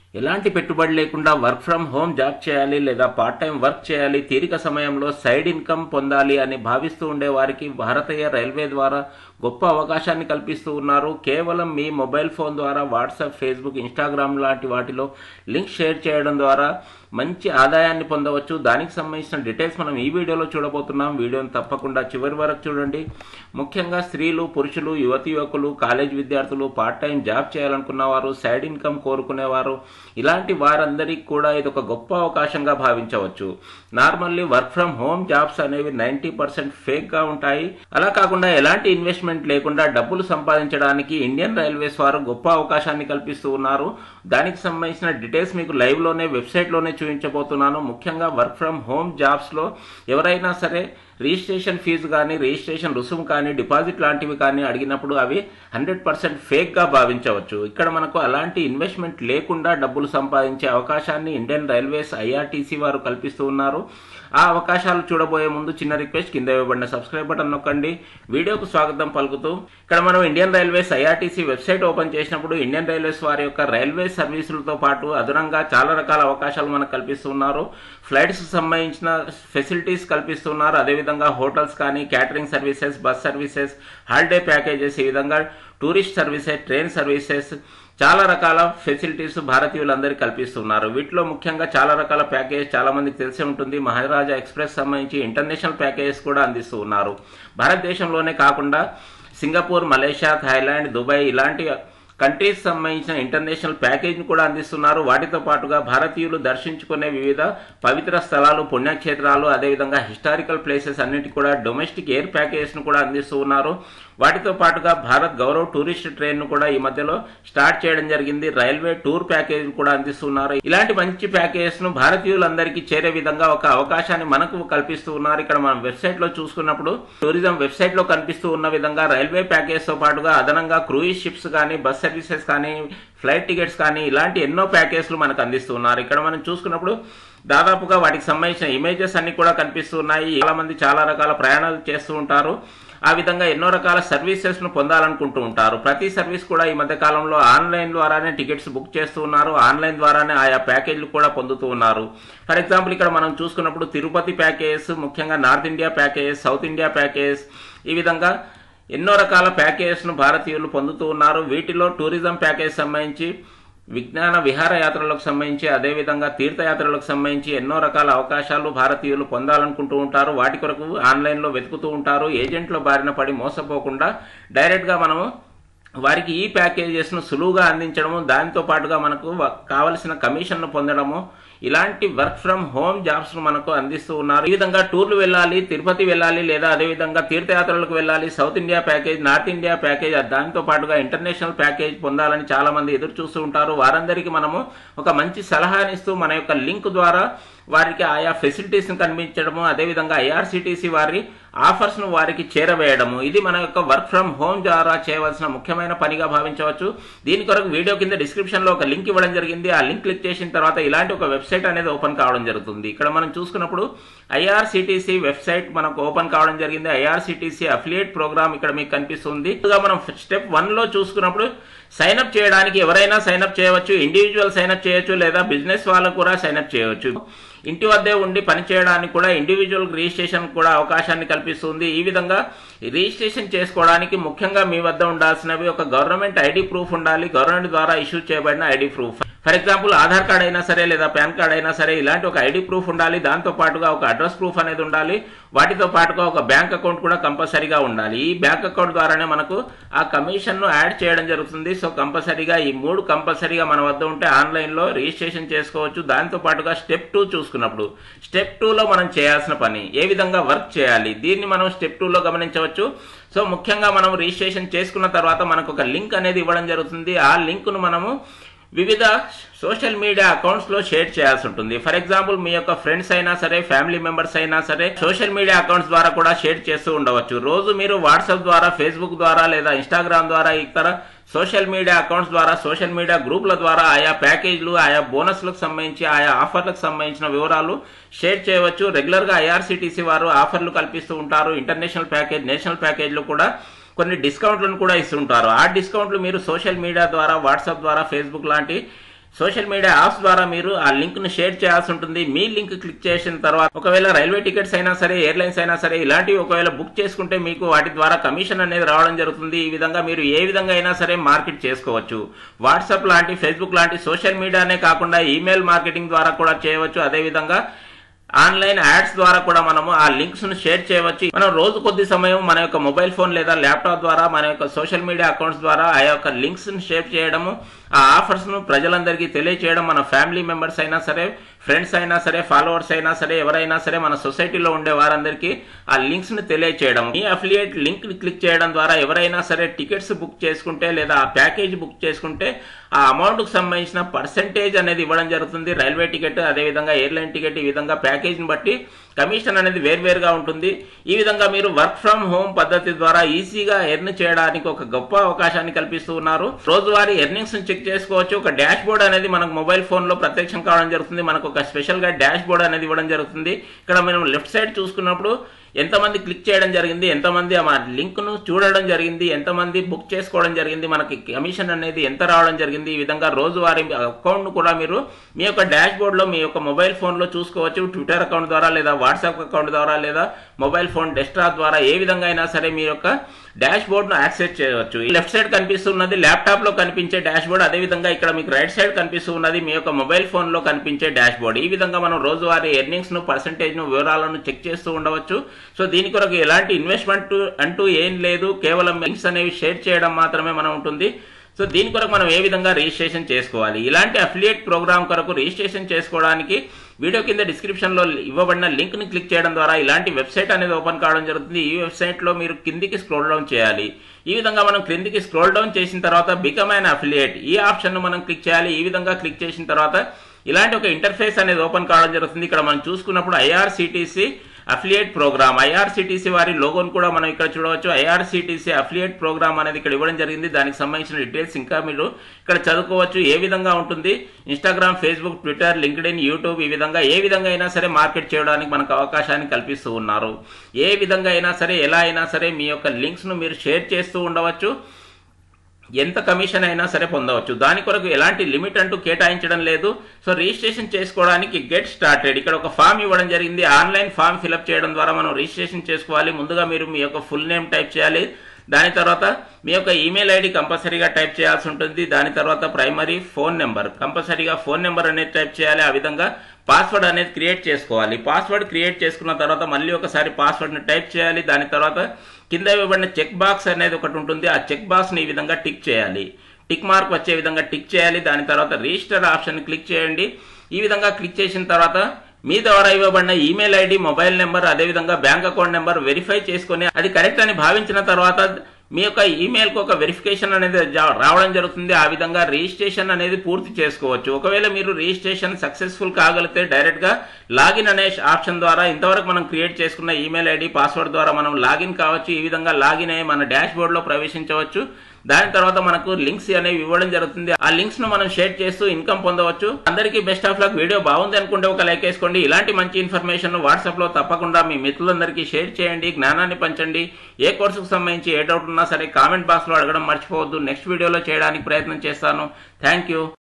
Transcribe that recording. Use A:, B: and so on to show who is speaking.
A: ఎలాంటి పెట్టుబడి లేకుండా వర్క్ ఫ్రమ్ హోమ్ జాబ్ చేయాలి లేదా పార్ట్ టైం వర్క్ చేయాలి తీరిక సమయంలో సైడ్ ఇన్కమ్ పొందాలి అని భావిస్తూ ఉండే వారికి భారతీయ రైల్వే ద్వారా గొప్ప అవకాశాన్ని కల్పిస్తూ ఉన్నారు కేవలం మీ మొబైల్ ఫోన్ ద్వారా వాట్సాప్ ఫేస్బుక్ ఇన్స్టాగ్రామ్ లాంటి వాటిలో లింక్ షేర్ చేయడం ద్వారా మంచి ఆదాయాన్ని పొందవచ్చు దానికి సంబంధించిన డీటెయిల్స్ మనం ఈ వీడియోలో చూడబోతున్నాం వీడియోని తప్పకుండా చివరి వరకు చూడండి ముఖ్యంగా స్త్రీలు పురుషులు యువతి యువకులు కాలేజ్ విద్యార్థులు పార్ట్ టైం జాబ్ చేయాలనుకున్న వారు సైడ్ ఇన్కమ్ కోరుకునేవారు ఇలాంటి వారందరికీ కూడా ఇది ఒక గొప్ప అవకాశంగా భావించవచ్చు normally work from home jobs అనేవి నైంటీ పర్సెంట్ ఫేక్ గా ఉంటాయి అలా కాకుండా ఎలాంటి ఇన్వెస్ట్మెంట్ లేకుండా డబ్బులు సంపాదించడానికి ఇండియన్ రైల్వేస్ వారు గొప్ప అవకాశాన్ని కల్పిస్తూ ఉన్నారు దానికి సంబంధించిన డీటెయిల్స్ మీకు లైవ్ లోనే వెబ్సైట్ లోనే చూపించబోతున్నాను ముఖ్యంగా వర్క్ ఫ్రమ్ హోమ్ జాబ్స్ లో ఎవరైనా సరే రిజిస్ట్రేషన్ ఫీజు కానీ రిజిస్ట్రేషన్ రుసుము కానీ డిపాజిట్ లాంటివి కానీ అడిగినప్పుడు అవి హండ్రెడ్ పర్సెంట్ ఫేక్గా భావించవచ్చు ఇక్కడ మనకు అలాంటి ఇన్వెస్ట్మెంట్ లేకుండా డబ్బులు సంపాదించే అవకాశాన్ని ఇండియన్ రైల్వేస్ ఐఆర్టీసీ వారు కల్పిస్తూ ఉన్నారు ఆ అవకాశాలు చూడబోయే ముందు చిన్న రిక్వెస్ట్ కింద ఇవ్వబడిన సబ్స్క్రైబ్ బటన్ నొక్కండి వీడియోకు స్వాగతం పలుకుతూ ఇక్కడ మనం Indian Railways IRCTC website open చేసినప్పుడు ఇండియన్ రైల్వేస్ వారి యొక్క రైల్వే సర్వీసులతో పాటు అదనంగా చాలా రకాల అవకాశాలు మనకు కల్పిస్తున్నారు ఫ్లైట్స్ సంబంధించిన ఫెసిలిటీస్ కల్పిస్తున్నారు అదేవిధంగా హోటల్స్ కానీ catering services bus services holiday packages ఈ విధంగా టూరిస్ట్ సర్వీసెస్ ట్రైన్ సర్వీసెస్ చాలా రకాల ఫెసిలిటీస్ భారతీయులందరికీ కల్పిస్తున్నారు వీటిలో ముఖ్యంగా చాలా రకాల ప్యాకేజ్ చాలా మందికి తెలిసే ఉంటుంది మహారాజా ఎక్స్ప్రెస్ సంబంధించి ఇంటర్నేషనల్ ప్యాకేజెస్ కూడా అందిస్తూ ఉన్నారు భారతదేశంలోనే కాకుండా సింగపూర్ మలేషియా థాయిలాండ్ దుబాయ్ ఇలాంటి కంట్రీస్ సంబంధించిన ఇంటర్నేషనల్ ప్యాకేజ్ని కూడా అందిస్తున్నారు వాటితో పాటుగా భారతీయులు దర్శించుకునే వివిధ పవిత్ర స్థలాలు పుణ్యక్షేత్రాలు అదేవిధంగా హిస్టారికల్ ప్లేసెస్ అన్నిటి కూడా డొమెస్టిక్ ఎయిర్ ప్యాకేజెస్ను కూడా అందిస్తూ ఉన్నారు వాటితో పాటుగా భారత్ గౌరవ్ టూరిస్ట్ ట్రైన్ ను కూడా ఈ మధ్యలో స్టార్ట్ చేయడం జరిగింది రైల్వే టూర్ ప్యాకేజ్ కూడా అందిస్తున్నారు ఇలాంటి మంచి ప్యాకేజెస్ ను భారతీయులందరికీ చేరే విధంగా ఒక అవకాశాన్ని మనకు కల్పిస్తూ ఉన్నారు ఇక్కడ మనం వెబ్సైట్ లో చూసుకున్నప్పుడు టూరిజం వెబ్సైట్ లో కనిపిస్తూ ఉన్న విధంగా రైల్వే ప్యాకేజ్ తో పాటుగా అదనంగా క్రూయిజ్ షిప్స్ కానీ బస్ సర్వీసెస్ కానీ ఫ్లైట్ టికెట్స్ కానీ ఇలాంటి ఎన్నో ప్యాకేజ్లు మనకు అందిస్తున్నారు ఇక్కడ మనం చూసుకున్నప్పుడు దాదాపుగా వాటికి సంబంధించిన ఇమేజెస్ అన్ని కూడా కనిపిస్తున్నాయి చాలా మంది చాలా రకాల ప్రయాణాలు చేస్తూ ఉంటారు ఆ విధంగా ఎన్నో రకాల సర్వీసెస్ ను పొందాలనుకుంటూ ఉంటారు ప్రతి సర్వీస్ కూడా ఈ మధ్య కాలంలో ఆన్లైన్ ద్వారానే టికెట్స్ బుక్ చేస్తూ ఉన్నారు ఆన్లైన్ ద్వారానే ఆయా ప్యాకేజీలు కూడా పొందుతూ ఉన్నారు ఫర్ ఎగ్జాంపుల్ ఇక్కడ మనం చూసుకున్నప్పుడు తిరుపతి ప్యాకేజ్ ముఖ్యంగా north India package south India package ఈ విధంగా ఎన్నో రకాల ప్యాకేజెస్ను భారతీయులు పొందుతూ ఉన్నారు వీటిలో టూరిజం ప్యాకేజ్ సంబంధించి విజ్ఞాన విహారయాత్రలకు సంబంధించి అదేవిధంగా తీర్థయాత్రలకు సంబంధించి ఎన్నో రకాల అవకాశాలు భారతీయులు పొందాలనుకుంటూ ఉంటారు వాటి కొరకు ఆన్లైన్లో వెతుకుతూ ఉంటారు ఏజెంట్ల బారిన పడి మోసపోకుండా డైరెక్ట్గా మనము వారికి ఈ ప్యాకేజెస్ను సులువుగా అందించడము దాంతో పాటుగా మనకు కావలసిన కమిషన్ను పొందడము ఇలాంటి వర్క్ ఫ్రమ్ హోమ్ జాబ్స్ ను మనకు అందిస్తూ ఉన్నారు ఈ విధంగా టూర్లు వెళ్ళాలి తిరుపతి వెళ్ళాలి లేదా అదేవిధంగా తీర్థయాత్రలకు వెళ్ళాలి south India package north India package దాంతో పాటుగా ఇంటర్నేషనల్ ప్యాకేజ్ పొందాలని చాలా మంది ఎదురు చూస్తూ ఉంటారు వారందరికీ మనము ఒక మంచి సలహానిస్తూ మన యొక్క లింక్ ద్వారా వారికి ఆయా ఫెసిలిటీస్ని కనిపించడము అదేవిధంగా ఐఆర్సిటీసీ వారి ఆఫర్స్ను వారికి చేరవేయడము ఇది మన యొక్క వర్క్ ఫ్రమ్ హోమ్ ద్వారా చేయవలసిన ముఖ్యమైన పనిగా భావించవచ్చు దీని కొరకు వీడియో కింద డిస్క్రిప్షన్లో ఒక లింక్ ఇవ్వడం జరిగింది ఆ లింక్ క్లిక్ చేసిన తర్వాత ఇలాంటి ఒక వెబ్సైట్ అనేది ఓపెన్ కావడం జరుగుతుంది ఇక్కడ మనం చూసుకున్నప్పుడు ఐఆర్సిటీసీ వెబ్సైట్ మనకు ఓపెన్ కావడం జరిగింది ఐఆర్సిటీసీ అఫిలియేట్ ప్రోగ్రామ్ ఇక్కడ మీకు కనిపిస్తుంది మనం స్టెప్ వన్ లో చూసుకున్నప్పుడు సైన్అప్ చేయడానికి ఎవరైనా సైన్అప్ చేయవచ్చు ఇండివిజువల్ సైన్అప్ చేయొచ్చు లేదా బిజినెస్ వాళ్ళు కూడా సైన్అప్ చేయవచ్చు ఇంటి వద్దే ఉండి పనిచేయడానికి కూడా ఇండివిజువల్ రిజిస్ట్రేషన్ కూడా అవకాశాన్ని కల్పిస్తుంది ఈ విధంగా రిజిస్ట్రేషన్ చేసుకోవడానికి ముఖ్యంగా మీ వద్ద ఉండాల్సినవి ఒక గవర్నమెంట్ ఐడి ప్రూఫ్ ఉండాలి గవర్నమెంట్ ద్వారా ఇష్యూ చేయబడిన ID proof for example Aadhaar card అయినా సరే లేదా పాన్ కార్డ్ అయినా సరే ఇలాంటి ఒక ఐడి ప్రూఫ్ ఉండాలి దాంతో పాటుగా ఒక అడ్రస్ ప్రూఫ్ అనేది ఉండాలి వాటితో పాటుగా ఒక బ్యాంక్ అకౌంట్ కూడా కంపల్సరీగా ఉండాలి ఈ బ్యాంక్ అకౌంట్ ద్వారానే మనకు ఆ కమిషన్ ను యాడ్ చేయడం జరుగుతుంది సో కంపల్సరీగా ఈ మూడు కంపల్సరీగా మన వద్ద ఉంటే ఆన్లైన్ లో రిజిస్ట్రేషన్ చేసుకోవచ్చు దాంతో పాటుగా స్టెప్ టూ చూసుకున్నప్పుడు స్టెప్ టూ లో మనం చేయాల్సిన పని ఏ విధంగా వర్క్ చేయాలి దీన్ని మనం స్టెప్ టూ లో గమనించవచ్చు సో ముఖ్యంగా మనం రిజిస్ట్రేషన్ చేసుకున్న తర్వాత మనకు ఒక లింక్ అనేది ఇవ్వడం జరుగుతుంది ఆ లింక్ ను మనము వివిధ సోషల్ మీడియా అకౌంట్స్ లో షేర్ చేయాల్సి ఉంటుంది ఫర్ ఎగ్జాంపుల్ మీ యొక్క ఫ్రెండ్స్ అయినా సరే ఫ్యామిలీ మెంబర్స్ అయినా సరే సోషల్ మీడియా అకౌంట్స్ ద్వారా కూడా షేర్ చేస్తూ ఉండవచ్చు రోజు మీరు వాట్సాప్ ద్వారా ఫేస్బుక్ ద్వారా లేదా ఇన్స్టాగ్రామ్ ద్వారా ఇతర సోషల్ మీడియా అకౌంట్స్ ద్వారా సోషల్ మీడియా గ్రూపుల ద్వారా ఆయా ప్యాకేజీలు ఆయా బోనస్లకు సంబంధించి ఆయా ఆఫర్లకు సంబంధించిన వివరాలు షేర్ చేయవచ్చు రెగ్యులర్గా ఐఆర్సీటీసీ వారు ఆఫర్లు కల్పిస్తూ ఉంటారు ఇంటర్నేషనల్ ప్యాకేజ్ నేషనల్ ప్యాకేజ్లు కూడా కొన్ని డిస్కౌంట్లను కూడా ఇస్తుంటారు ఆ డిస్కౌంట్లు మీరు సోషల్ మీడియా ద్వారా వాట్సాప్ ద్వారా ఫేస్బుక్ లాంటి సోషల్ మీడియా యాప్స్ ద్వారా మీరు ఆ లింక్ ను షేర్ చేయాల్సి ఉంటుంది మీ లింక్ క్లిక్ చేసిన తర్వాత ఒకవేళ రైల్వే టికెట్స్ అయినా సరే ఎయిర్లైన్స్ అయినా సరే ఇలాంటివి ఒకవేళ బుక్ చేసుకుంటే మీకు వాటి ద్వారా కమిషన్ అనేది రావడం జరుగుతుంది ఈ విధంగా మీరు ఏ విధంగా అయినా సరే మార్కెట్ చేసుకోవచ్చు వాట్సాప్ లాంటి ఫేస్బుక్ లాంటి సోషల్ మీడియానే కాకుండా ఈమెయిల్ మార్కెటింగ్ ద్వారా కూడా చేయవచ్చు అదే విధంగా ఆన్లైన్ యాడ్స్ ద్వారా కూడా మనము ఆ లింక్స్ ను షేర్ చేయవచ్చు మనం రోజు కొద్ది సమయం మన యొక్క మొబైల్ ఫోన్ లేదా ల్యాప్టాప్ ద్వారా మన యొక్క సోషల్ మీడియా అకౌంట్స్ ద్వారా ఆ యొక్క లింక్స్ ను షేర్ చేయడము ఆ ఆఫర్స్ ను ప్రజలందరికీ తెలియచేయడం మన ఫ్యామిలీ మెంబర్స్ అయినా సరే ఫ్రెండ్స్ అయినా సరే ఫాలోవర్స్ అయినా సరే ఎవరైనా సరే మన సొసైటీలో ఉండే వారందరికీ ఆ లింక్స్ ని తెలియచేయడం ఈ అఫిలియేట్ లింక్ ని క్లిక్ చేయడం ద్వారా ఎవరైనా సరే టికెట్స్ బుక్ చేసుకుంటే లేదా ఆ ప్యాకేజ్ బుక్ చేసుకుంటే ఆ అమౌంట్ కు సంబంధించిన పర్సెంటేజ్ అనేది ఇవ్వడం జరుగుతుంది రైల్వే టికెట్ అదే విధంగా ఎయిర్లైన్ టికెట్ ఈ విధంగా ప్యాకేజ్ ని బట్టి కమిషన్ అనేది వేర్వేరుగా ఉంటుంది ఈ విధంగా మీరు వర్క్ ఫ్రం హోమ్ పద్ధతి ద్వారా ఈజీగా ఎర్న్ చేయడానికి ఒక గొప్ప అవకాశాన్ని కల్పిస్తూ ఉన్నారు రోజువారీ ఎర్నింగ్స్ ని చెక్ చేసుకోవచ్చు ఒక డాష్ బోర్డ్ అనేది మనకు మొబైల్ ఫోన్ లో ప్రత్యక్షం కావడం జరుగుతుంది మనకు ఒక స్పెషల్ గా డాష్ బోర్డ్ అనేది ఇవ్వడం జరుగుతుంది ఇక్కడ మనం లెఫ్ట్ సైడ్ చూసుకున్నప్పుడు ఎంతమంది క్లిక్ చేయడం జరిగింది ఎంతమంది ఆ లింక్ ను చూడడం జరిగింది ఎంతమంది బుక్ చేసుకోవడం జరిగింది మనకి కమిషన్ అనేది ఎంత రావడం జరిగింది ఈ విధంగా రోజువారీ అకౌంట్ ను కూడా మీరు మీ యొక్క డాష్ బోర్డ్ లో మీ యొక్క మొబైల్ ఫోన్ లో చూసుకోవచ్చు ట్విట్టర్ అకౌంట్ ద్వారా లేదా వాట్సాప్ అకౌంట్ ద్వారా లేదా మొబైల్ ఫోన్ డెస్క్టాప్ ద్వారా ఏ విధంగా అయినా సరే మీ యొక్క డాష్ బోర్డ్ ను యాక్సెస్ చేయవచ్చు ఈ లెఫ్ట్ సైడ్ కనిపిస్తున్నది ల్యాప్టాప్ లో కనిపించే డాష్ బోర్డ్ అదే విధంగా ఇక్కడ మీకు రైట్ సైడ్ కనిపిస్తున్నది మీ యొక్క మొబైల్ ఫోన్ లో కనిపించే డాష్ బోర్డ్ ఈ విధంగా మనం రోజువారీ ఎర్నింగ్స్ ను పర్సంటేజ్ ను వివరాలను చెక్ చేస్తూ ఉండవచ్చు సో దీని కొరకు ఎలాంటి ఇన్వెస్ట్మెంట్ అంటూ ఏం లేదు కేవలం లింక్స్ అనేవి షేర్ చేయడం మాత్రమే మనం ఉంటుంది సో దీని కొరకు మనం ఏ విధంగా రిజిస్ట్రేషన్ చేసుకోవాలి ఇలాంటి అఫిలియేట్ ప్రోగ్రామ్ కొరకు రిజిస్ట్రేషన్ చేసుకోవడానికి వీడియో కింద డిస్క్రిప్షన్ లో ఇవ్వబడిన లింక్ ని క్లిక్ చేయడం ద్వారా ఇలాంటి వెబ్సైట్ అనేది ఓపెన్ కావడం జరుగుతుంది ఈ వెబ్సైట్ లో మీరు కిందికి స్క్రోల్ డౌన్ చేయాలి ఈ విధంగా మనం క్రిందికి స్క్రోల్ డౌన్ చేసిన తర్వాత బికమ్ అయిన అఫిలియేట్ ఈ ఆప్షన్ ను మనం క్లిక్ చేయాలి ఈ విధంగా క్లిక్ చేసిన తర్వాత ఇలాంటి ఒక ఇంటర్ఫేస్ అనేది ఓపెన్ కావడం జరుగుతుంది ఇక్కడ మనం చూసుకున్నప్పుడు ఐఆర్సిటిసి అఫిలియేట్ ప్రోగ్రామ్ ఐఆర్సిటీసీ వారి లోగోను కూడా మనం ఇక్కడ చూడవచ్చు ఐఆర్సిటీసీ అఫిలియేట్ ప్రోగ్రామ్ అనేది ఇక్కడ ఇవ్వడం జరిగింది దానికి సంబంధించిన డీటెయిల్స్ ఇంకా మీరు ఇక్కడ చదువుకోవచ్చు ఏ విధంగా ఉంటుంది Instagram Facebook Twitter LinkedIn YouTube ఈ విధంగా ఏ విధంగా అయినా సరే మార్కెట్ చేయడానికి మనకు అవకాశాన్ని కల్పిస్తూ ఉన్నారు ఏ విధంగా అయినా సరే ఎలా అయినా సరే మీ యొక్క లింక్స్ ను మీరు షేర్ చేస్తూ ఉండవచ్చు ఎంత కమిషన్ అయినా సరే పొందవచ్చు దాని కొరకు ఎలాంటి లిమిట్ అంటూ కేటాయించడం లేదు సో రిజిస్ట్రేషన్ చేసుకోవడానికి గెట్ స్టార్టెడ్ ఇక్కడ ఒక ఫామ్ ఇవ్వడం జరిగింది ఆన్లైన్ ఫామ్ ఫిలప్ చేయడం ద్వారా మనం రిజిస్ట్రేషన్ చేసుకోవాలి ముందుగా మీరు మీ యొక్క ఫుల్ నేమ్ టైప్ చేయాలి దాని తర్వాత మీ యొక్క ఈమెయిల్ ఐడి కంపల్సరీగా టైప్ చేయాల్సి ఉంటుంది దాని తర్వాత ప్రైమరీ ఫోన్ నెంబర్ కంపల్సరీగా ఫోన్ నెంబర్ అనేది టైప్ చేయాలి ఆ విధంగా పాస్వర్డ్ అనేది క్రియేట్ చేసుకోవాలి పాస్వర్డ్ క్రియేట్ చేసుకున్న తర్వాత మళ్ళీ ఒకసారి పాస్వర్డ్ని టైప్ చేయాలి దాని తర్వాత కింద ఇవ్వబడిన చెక్ బాక్స్ అనేది ఒకటి ఉంటుంది ఆ చెక్ బాక్స్ని ఈ విధంగా టిక్ చేయాలి టిక్ మార్క్ వచ్చే విధంగా టిక్ చేయాలి దాని తర్వాత రిజిస్టర్ ఆప్షన్ క్లిక్ చేయండి ఈ విధంగా క్లిక్ చేసిన తర్వాత మీ ద్వారా ఇవ్వబడిన ఈమెయిల్ ఐడి మొబైల్ నెంబర్ అదేవిధంగా బ్యాంక్ అకౌంట్ నెంబర్ వెరిఫై చేసుకుని అది కరెక్ట్ అని భావించిన తర్వాత మీ యొక్క ఈమెయిల్ కు ఒక వెరిఫికేషన్ అనేది జా- రావడం జరుగుతుంది ఆ విధంగా రిజిస్ట్రేషన్ అనేది పూర్తి చేసుకోవచ్చు ఒకవేళ మీరు రిజిస్ట్రేషన్ సక్సెస్ఫుల్ కాగలిగితే డైరెక్ట్ గా లాగిన్ అనే ఆప్షన్ ద్వారా ఇంతవరకు మనం క్రియేట్ చేసుకున్న ఈమెయిల్ ఐడి పాస్వర్డ్ ద్వారా మనం లాగిన్ కావచ్చు ఈ విధంగా లాగిన్ అయ్యి మన డాష్ బోర్డ్ లో ప్రవేశించవచ్చు దాని తర్వాత మనకు లింక్స్ అనేవి ఇవ్వడం జరుగుతుంది ఆ లింక్స్ ను మనం షేర్ చేస్తూ ఇన్కమ్ పొందవచ్చు అందరికీ బెస్ట్ ఆఫ్ లక్ వీడియో బాగుంది అనుకుంటే ఒక లైక్ వేసుకోండి ఇలాంటి మంచి ఇన్ఫర్మేషన్ వాట్సాప్ లో తప్పకుండా మీ మిత్రులందరికీ షేర్ చేయండి జ్ఞానాన్ని పంచండి ఏ కోర్సుకు సంబంధించి ఏ డౌట్ ఉన్నా సరే కామెంట్ బాక్స్ లో అడగడం మర్చిపోవద్దు నెక్స్ట్ వీడియోలో చేయడానికి ప్రయత్నం చేస్తాను థ్యాంక్ యూ